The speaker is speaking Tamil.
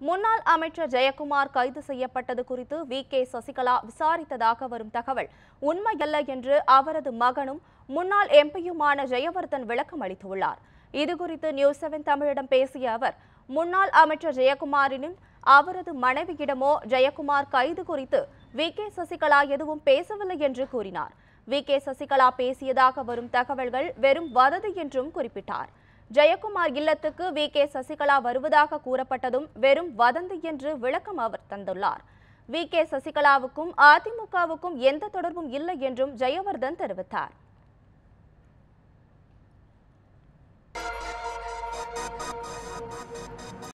முன்னாள் அமைச்சர் ஜெயக்குமார் கைது செய்யப்பட்டது குறித்து வி கே சசிகலா விசாரித்ததாக வரும் தகவல் உண்மையல்ல என்று அவரது மகனும் முன்னாள் எம்பியுமான ஜெயவர்தன் விளக்கம் அளித்துள்ளார் இதுகுறித்து நியூஸ் செவன் தமிழிடம் பேசிய அவர் முன்னாள் அமைச்சர் ஜெயக்குமாரினும் அவரது மனைவியிடமோ ஜெயக்குமார் கைது குறித்து வி கே சசிகலா எதுவும் பேசவில்லை என்று கூறினார் வி கே சசிகலா பேசியதாக வரும் தகவல்கள் வெறும் வதந்தி என்றும் குறிப்பிட்டார் ஜெயக்குமார் இல்லத்துக்கு வி கே சசிகலா வருவதாக கூறப்பட்டதும் வெறும் வதந்தி என்று விளக்கம் அவர் தந்துள்ளார் வி கே சசிகலாவுக்கும் அதிமுகவுக்கும் எந்த தொடர்பும் இல்லை என்றும் ஜெயவர்தன் தெரிவித்தார்